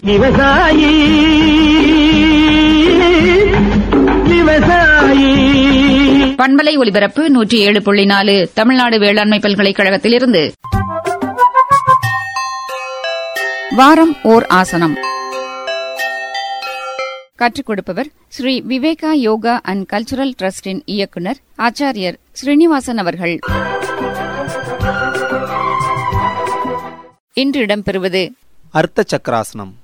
விவசாயி விவசாயி பண்பலை ஒலிபரப்பு நூற்றி ஏழு புள்ளி நாலு தமிழ்நாடு வேளாண்மை பல்கலைக்கழகத்திலிருந்து வாரம் ஓர் ஆசனம் கற்றுக் கொடுப்பவர் ஸ்ரீ விவேகா யோகா அண்ட் கல்ச்சுரல் டிரஸ்டின் இயக்குனர் ஆச்சாரியர் ஸ்ரீனிவாசன் அவர்கள் இன்று இடம்பெறுவது அர்த்த சக்கராசனம்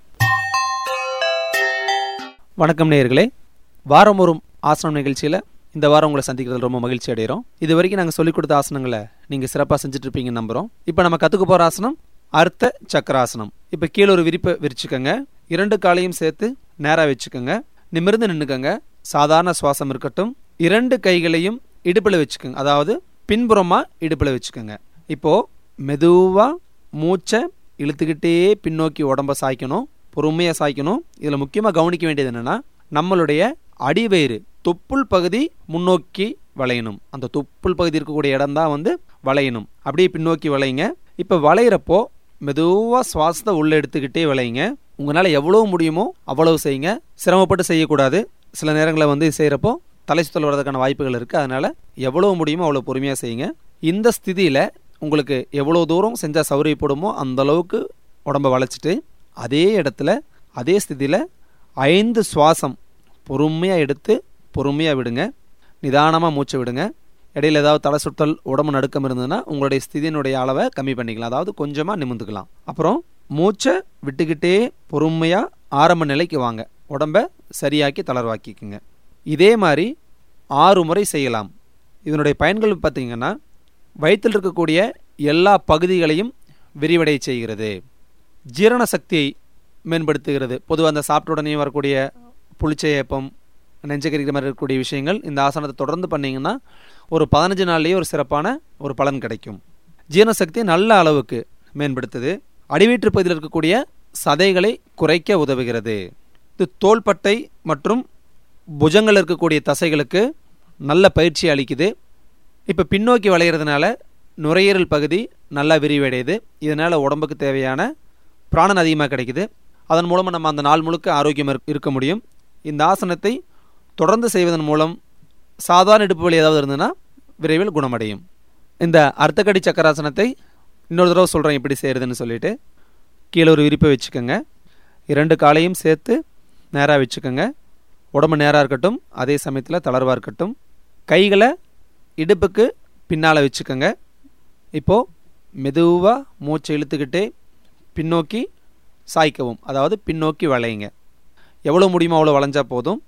வணக்கம் நேயர்களே வாரம் ஒரு ஆசனம் நிகழ்ச்சியில் இந்த வாரம் உங்களை சந்திக்கிறது ரொம்ப மகிழ்ச்சி அடைகிறோம் இது வரைக்கும் நாங்கள் சொல்லிக் கொடுத்த ஆசனங்களை நீங்கள் சிறப்பாக செஞ்சுட்டு இருப்பீங்கன்னு நம்புகிறோம் இப்போ நம்ம கற்றுக்க போகிற ஆசனம் அர்த்த சக்கராசனம் இப்போ கீழே ஒரு விரிப்பை விரிச்சுக்கோங்க இரண்டு காலையும் சேர்த்து நேராக வச்சுக்கோங்க நிமிர்ந்து நின்றுக்கோங்க சாதாரண சுவாசம் இருக்கட்டும் இரண்டு கைகளையும் இடுப்பில் வச்சுக்கோங்க அதாவது பின்புறமாக இடுப்பில் வச்சுக்கோங்க இப்போது மெதுவாக மூச்சை இழுத்துக்கிட்டே பின்னோக்கி உடம்ப சாய்க்கணும் பொறுமையாக சாய்க்கணும் இதில் முக்கியமாக கவனிக்க வேண்டியது என்னென்னா நம்மளுடைய அடிவயிறு தொப்புள் பகுதி முன்னோக்கி வளையணும் அந்த தொப்புள் பகுதி இருக்கக்கூடிய இடம் தான் வந்து வளையணும் அப்படியே பின்னோக்கி வளையுங்க இப்போ வளையிறப்போ மெதுவாக சுவாசத்தை உள்ளே எடுத்துக்கிட்டே விளையுங்க உங்களால் எவ்வளோ முடியுமோ அவ்வளவு செய்யுங்க சிரமப்பட்டு செய்யக்கூடாது சில நேரங்களில் வந்து செய்கிறப்போ தலை சுத்தல் வர்றதுக்கான வாய்ப்புகள் இருக்குது அதனால் எவ்வளோ முடியுமோ அவ்வளோ பொறுமையாக செய்யுங்க இந்த ஸ்திதியில் உங்களுக்கு எவ்வளோ தூரம் செஞ்சால் சௌரியப்படுமோ அந்த அளவுக்கு உடம்ப வளைச்சிட்டு அதே இடத்துல அதே ஸ்திதியில் ஐந்து சுவாசம் பொறுமையாக எடுத்து பொறுமையாக விடுங்க நிதானமாக மூச்சை விடுங்க இடையில ஏதாவது தலை சுற்றல் உடம்பு நடுக்கம் இருந்ததுன்னா உங்களுடைய ஸ்திதியினுடைய அளவை கம்மி பண்ணிக்கலாம் அதாவது கொஞ்சமாக நிமிந்துக்கலாம் அப்புறம் மூச்சை விட்டுக்கிட்டே பொறுமையாக ஆரம்ப நிலைக்கு வாங்க உடம்ப சரியாக்கி தளர்வாக்கிக்குங்க இதே மாதிரி ஆறு முறை செய்யலாம் இதனுடைய பயன்கள் பார்த்தீங்கன்னா வயிற்றில் இருக்கக்கூடிய எல்லா பகுதிகளையும் விரிவடை செய்கிறது ஜீரண சக்தியை மேம்படுத்துகிறது பொதுவாக அந்த சாப்பிட்ட உடனே வரக்கூடிய புளிச்ச ஏப்பம் நெஞ்சக்கரிக்கிற மாதிரி இருக்கக்கூடிய விஷயங்கள் இந்த ஆசனத்தை தொடர்ந்து பண்ணிங்கன்னா ஒரு பதினஞ்சு நாள்லேயே ஒரு சிறப்பான ஒரு பலன் கிடைக்கும் ஜீரண சக்தியை நல்ல அளவுக்கு மேம்படுத்துது அடிவயிற்று பகுதியில் இருக்கக்கூடிய சதைகளை குறைக்க உதவுகிறது இது தோள்பட்டை மற்றும் புஜங்கள் இருக்கக்கூடிய தசைகளுக்கு நல்ல பயிற்சி அளிக்குது இப்போ பின்னோக்கி வளையிறதுனால நுரையீரல் பகுதி நல்லா விரிவடையுது இதனால் உடம்புக்கு தேவையான பிராணன் அதிகமாக கிடைக்குது அதன் மூலமாக நம்ம அந்த நாள் முழுக்க ஆரோக்கியம் இருக்க முடியும் இந்த ஆசனத்தை தொடர்ந்து செய்வதன் மூலம் சாதாரண இடுப்பு வலி ஏதாவது இருந்ததுன்னா விரைவில் குணமடையும் இந்த அர்த்தக்கடி சக்கராசனத்தை இன்னொரு தடவை சொல்கிறேன் எப்படி செய்கிறதுன்னு சொல்லிட்டு கீழே ஒரு விரிப்பை வச்சுக்கோங்க இரண்டு காலையும் சேர்த்து நேராக வச்சுக்கோங்க உடம்பு நேராக இருக்கட்டும் அதே சமயத்தில் தளர்வாக இருக்கட்டும் கைகளை இடுப்புக்கு பின்னால் வச்சுக்கோங்க இப்போது மெதுவாக மூச்சை இழுத்துக்கிட்டே பின்னோக்கி சாய்க்கவும் அதாவது பின்னோக்கி வளையுங்க எவ்வளோ முடியுமோ அவ்வளோ வளைஞ்சா போதும்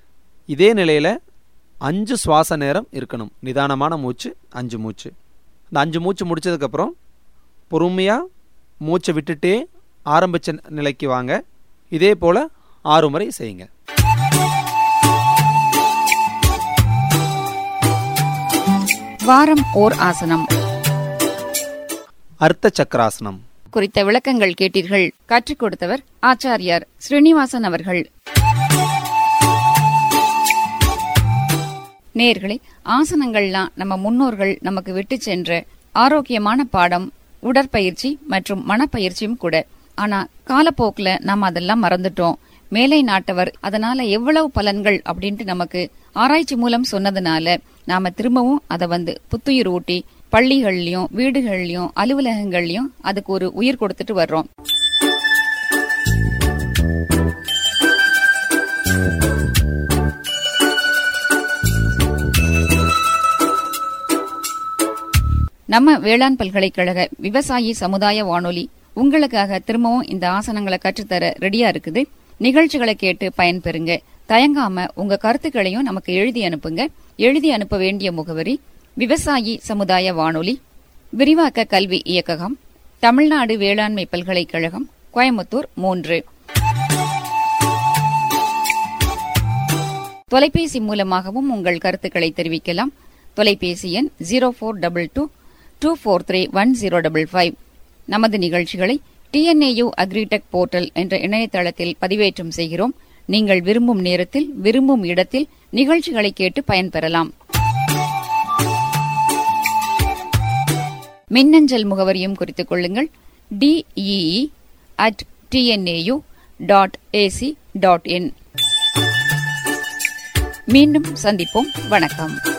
இதே நிலையில் அஞ்சு சுவாச நேரம் இருக்கணும் நிதானமான மூச்சு அஞ்சு மூச்சு அந்த அஞ்சு மூச்சு முடித்ததுக்கப்புறம் பொறுமையாக மூச்சை விட்டுட்டே ஆரம்பித்த நிலைக்கு வாங்க இதே போல் ஆறு முறை செய்யுங்க வாரம் ஓர் ஆசனம் அர்த்த சக்கராசனம் குறித்த விளக்கங்கள் கேட்டீர்கள் கற்றுக் கொடுத்தவர் ஆச்சாரியார் ஸ்ரீனிவாசன் அவர்கள் நேர்களே ஆசனங்கள்லாம் நம்ம முன்னோர்கள் நமக்கு விட்டு சென்ற ஆரோக்கியமான பாடம் உடற்பயிற்சி மற்றும் மனப்பயிற்சியும் கூட ஆனா காலப்போக்குல நாம அதெல்லாம் மறந்துட்டோம் மேலை நாட்டவர் அதனால எவ்வளவு பலன்கள் அப்படின்ட்டு நமக்கு ஆராய்ச்சி மூலம் சொன்னதுனால நாம திரும்பவும் அதை வந்து புத்துயிர் ஊட்டி பள்ளிகள்லயும் வீடுகள்லயும் அலுவலகங்கள்லயும் அதுக்கு ஒரு உயிர் கொடுத்துட்டு வர்றோம் நம்ம வேளாண் பல்கலைக்கழக விவசாயி சமுதாய வானொலி உங்களுக்காக திரும்பவும் இந்த ஆசனங்களை கற்றுத்தர ரெடியா இருக்குது நிகழ்ச்சிகளை கேட்டு பயன்பெறுங்க தயங்காம உங்க கருத்துக்களையும் நமக்கு எழுதி அனுப்புங்க எழுதி அனுப்ப வேண்டிய முகவரி விவசாயி சமுதாய வானொலி விரிவாக்க கல்வி இயக்ககம் தமிழ்நாடு வேளாண்மை பல்கலைக்கழகம் கோயம்புத்தூர் மூன்று தொலைபேசி மூலமாகவும் உங்கள் கருத்துக்களை தெரிவிக்கலாம் தொலைபேசி எண் zero four double two two four three one zero double five நமது நிகழ்ச்சிகளை டிஎன்ஏயு அக்ரிடெக் போர்ட்டல் என்ற இணையதளத்தில் பதிவேற்றம் செய்கிறோம் நீங்கள் விரும்பும் நேரத்தில் விரும்பும் இடத்தில் நிகழ்ச்சிகளை கேட்டு பயன்பெறலாம் மின்னஞ்சல் முகவரியும் குறித்துக் கொள்ளுங்கள் DEE at TNAU dot AC dot in மீண்டும் சந்திப்போம் வணக்கம்